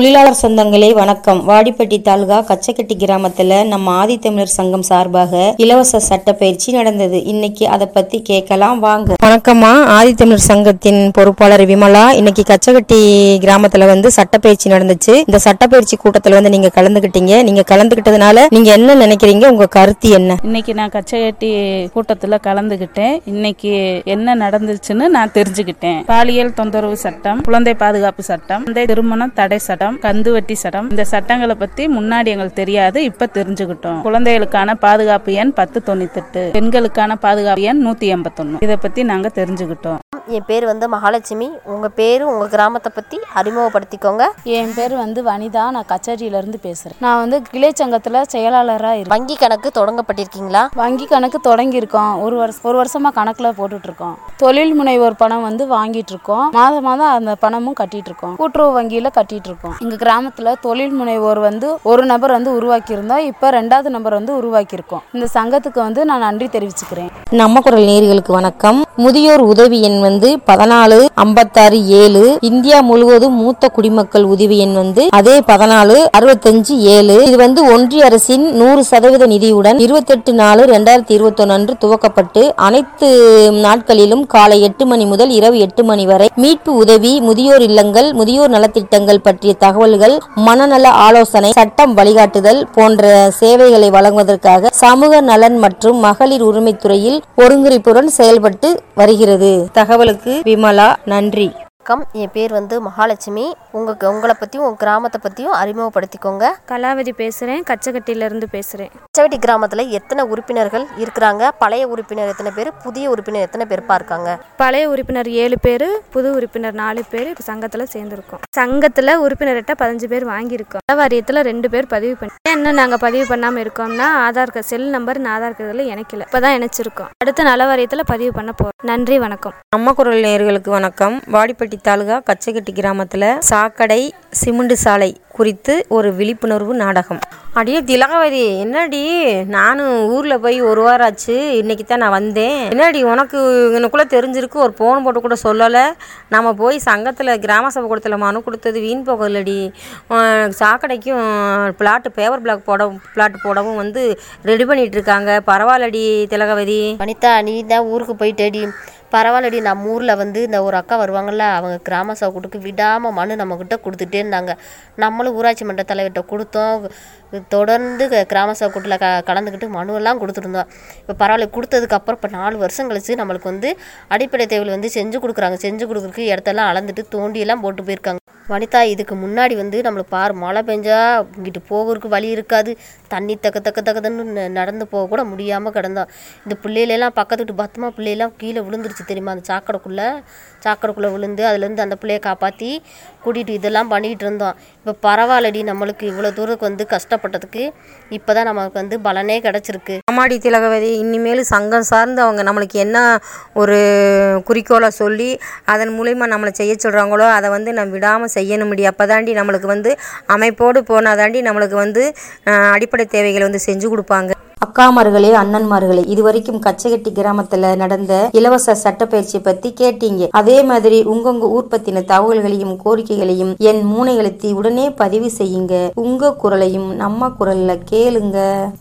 தொழிலாளர் சொந்தங்களே வணக்கம் வாடிப்பட்டி தாலுகா கச்சக்கட்டி கிராமத்துல நம்ம ஆதித்தமிழர் சங்கம் சார்பாக இலவச சட்ட பயிற்சி நடந்தது இன்னைக்கு அதை பத்தி கேட்கலாம் வாங்க வணக்கம்மா ஆதித்தமிழர் சங்கத்தின் பொறுப்பாளர் விமலா இன்னைக்கு கச்சக்கட்டி கிராமத்துல வந்து சட்டப்பயிற்சி நடந்துச்சு இந்த சட்டப்பயிற்சி கூட்டத்துல வந்து நீங்க கலந்துக்கிட்டீங்க நீங்க கலந்துக்கிட்டதுனால நீங்க என்ன நினைக்கிறீங்க உங்க கருத்து என்ன இன்னைக்கு நான் கச்சையட்டி கூட்டத்தில் கலந்துக்கிட்டேன் இன்னைக்கு என்ன நடந்துச்சுன்னு நான் தெரிஞ்சுக்கிட்டேன் பாலியல் தொந்தரவு சட்டம் குழந்தை பாதுகாப்பு சட்டம் குழந்தை திருமணம் தடை சட்டம் கந்துவட்டி சட்டம் இந்த சட்டங்களை பத்தி முன்னாடி எங்களுக்கு தெரியாது இப்ப தெரிஞ்சுக்கிட்டோம் குழந்தைகளுக்கான பாதுகாப்பு எண் பத்து தொண்ணூத்தெட்டு பெண்களுக்கான பாதுகாப்பு எண் நூத்தி எண்பத்தொன்னு இதை பத்தி நாங்க தெரிஞ்சுக்கிட்டோம் என் பேர் வந்து மகாலட்சுமி உங்கள் பேர் உங்கள் கிராமத்தை பற்றி அறிமுகப்படுத்திக்கோங்க என் பேர் வந்து வனிதா நான் கச்சேரியிலேருந்து பேசுகிறேன் நான் வந்து கிளை சங்கத்தில் செயலாளராக இருக்கேன் வங்கி கணக்கு தொடங்கப்பட்டிருக்கீங்களா வங்கி கணக்கு தொடங்கியிருக்கோம் ஒரு வருஷம் ஒரு வருஷமாக கணக்கில் போட்டுட்ருக்கோம் தொழில் முனைவோர் பணம் வந்து வாங்கிட்டு இருக்கோம் மாதம் மாதம் அந்த பணமும் கட்டிட்டு இருக்கோம் கூட்டுறவு வங்கியில் கட்டிட்டு இருக்கோம் எங்கள் கிராமத்தில் தொழில் முனைவோர் வந்து ஒரு நபர் வந்து உருவாக்கியிருந்தோம் இப்போ ரெண்டாவது நபர் வந்து உருவாக்கியிருக்கோம் இந்த சங்கத்துக்கு வந்து நான் நன்றி தெரிவிச்சுக்கிறேன் நம்ம குரல் நேர்களுக்கு வணக்கம் முதியோர் உதவி எண் வந்து பதினாலு ஐம்பத்தாறு ஏழு இந்தியா முழுவதும் மூத்த குடிமக்கள் உதவி எண் வந்து அதே பதினாலு அறுபத்தஞ்சு ஏழு இது வந்து ஒன்றிய அரசின் நூறு சதவீத நிதியுடன் இருபத்தெட்டு நாலு ரெண்டாயிரத்தி இருபத்தொன்னு அன்று துவக்கப்பட்டு அனைத்து நாட்களிலும் காலை எட்டு மணி முதல் இரவு எட்டு மணி வரை மீட்பு உதவி முதியோர் இல்லங்கள் முதியோர் நலத்திட்டங்கள் பற்றிய தகவல்கள் மனநல ஆலோசனை சட்டம் வழிகாட்டுதல் போன்ற சேவைகளை வழங்குவதற்காக சமூக நலன் மற்றும் மகளிர் உரிமைத்துறையில் ஒருங்கிணைப்புடன் செயல்பட்டு வருகிறது தகவலுக்கு விமலா நன்றி வணக்கம் என் பேர் வந்து மகாலட்சுமி உங்கள் உங்களை பற்றியும் உங்கள் கிராமத்தை பற்றியும் அறிமுகப்படுத்திக்கோங்க கலாவதி பேசுகிறேன் கச்சக்கட்டியிலேருந்து பேசுகிறேன் பச்சவட்டி கிராமத்தில் எத்தனை உறுப்பினர்கள் இருக்கிறாங்க பழைய உறுப்பினர் எத்தனை பேர் புதிய உறுப்பினர் எத்தனை பேர்ப்பா இருக்காங்க பழைய உறுப்பினர் ஏழு பேர் புது உறுப்பினர் நாலு பேர் இப்போ சங்கத்தில் சேர்ந்துருக்கோம் சங்கத்தில் உறுப்பினர்கிட்ட பதினஞ்சு பேர் வாங்கியிருக்கோம் நல வாரியத்தில் ரெண்டு பேர் பதிவு பண்ணி ஏன் இன்னும் நாங்கள் பதிவு பண்ணாமல் இருக்கோம்னா ஆதார் கார்டு செல் நம்பர் நான் ஆதார் கார்டில் இணைக்கல இப்போ தான் இணைச்சிருக்கோம் அடுத்த நல வாரியத்தில் பதிவு பண்ண போகிறோம் நன்றி வணக்கம் நம்ம குரல் நேயர்களுக்கு வணக்கம் வாடிப்பட்டி தாலுகா கச்சைக்கட்டி கிராமத்துல சாக்கடை சிமெண்ட் சாலை குறித்து ஒரு விழிப்புணர்வு நாடகம் அடியே திலகவதி என்னடி நானும் ஊர்ல போய் ஒரு வாரம் ஆச்சு இன்னைக்கு தான் நான் வந்தேன் என்னடி உனக்கு எனக்குள்ள தெரிஞ்சிருக்கு ஒரு ஃபோன் போட்டு கூட சொல்லலை நம்ம போய் சங்கத்தில் கிராம சபை கூடத்தில் மனு கொடுத்தது வீண் போகலடி அஹ் சாக்கடைக்கும் பிளாட்டு பேப்பர் பிளாக் போட பிளாட் போடவும் வந்து ரெடி பண்ணிட்டு இருக்காங்க பரவாயில்லடி திலகவதி வனிதா நீ தான் ஊருக்கு போயிட்டேடி பரவாயில்லடி நம்ம ஊரில் வந்து இந்த ஒரு அக்கா வருவாங்கள்ல அவங்க கிராம சபை கூட்டுக்கு விடாமல் மனு நம்மக்கிட்ட கொடுத்துட்டே இருந்தாங்க நம்மளும் ஊராட்சி மன்ற தலைவர்கிட்ட கொடுத்தோம் தொடர்ந்து க- கிராம சபை கூட்டில் க கலந்துக்கிட்டு மனுவெல்லாம் கொடுத்துருந்தோம் இப்போ பரவாயில்ல கொடுத்ததுக்கப்புறம் இப்போ நாலு வருஷம் கழிச்சு நம்மளுக்கு வந்து அடிப்படை தேவைகள் வந்து செஞ்சு கொடுக்குறாங்க செஞ்சு கொடுக்குறதுக்கு இடத்தெல்லாம் அளந்துட்டு தோண்டியெல்லாம் போட்டு போயிருக்காங்க வனிதா இதுக்கு முன்னாடி வந்து நம்மளுக்கு பாரு மழை பெஞ்சா இங்கிட்டு போகிறதுக்கு வழி இருக்காது தண்ணி தக்க தக்க தக்கதன்னு ந- நடந்து போக கூட முடியாமல் கிடந்தோம் இந்த பிள்ளைகளெல்லாம் பக்கத்து வீட்டு பத்திரமா பிள்ளையெல்லாம் கீழே விழுந்துருச்சு தெரியுமா அந்த சாக்கடைக்குள்ளே சாக்கடைக்குள்ளே விழுந்து அதுலேருந்து அந்த பிள்ளைய காப்பாற்றி கூட்டிகிட்டு இதெல்லாம் பண்ணிகிட்டு இருந்தோம் இப்போ பரவாயில்லடி நம்மளுக்கு இவ்வளோ தூரத்துக்கு வந்து கஷ்டப்பட்டதுக்கு இப்போ தான் நமக்கு வந்து பலனே கிடச்சிருக்கு அம்மாடி திலகவதி இனிமேல் சங்கம் சார்ந்து அவங்க நம்மளுக்கு என்ன ஒரு குறிக்கோளை சொல்லி அதன் மூலிமா நம்மளை செய்ய சொல்கிறாங்களோ அதை வந்து நம்ம விடாமல் செய்யணும் முடியும் அப்போ தாண்டி நம்மளுக்கு வந்து அமைப்போடு போனால் தாண்டி நம்மளுக்கு வந்து அஹ், அடிப்படை தேவைகளை வந்து செஞ்சு கொடுப்பாங்க அக்காமார்களே அண்ணன்மார்களே இதுவரைக்கும் கச்சைகட்டி கிராமத்துல நடந்த இலவச சட்டப்பயிற்சியை பத்தி கேட்டீங்க அதே மாதிரி உங்கவுங்க ஊர் பத்தின தகவல்களையும் கோரிக்கைகளையும் என் மூனை எழுத்தி உடனே பதிவு செய்யுங்க உங்க குரலையும் நம்ம குரல்ல கேளுங்க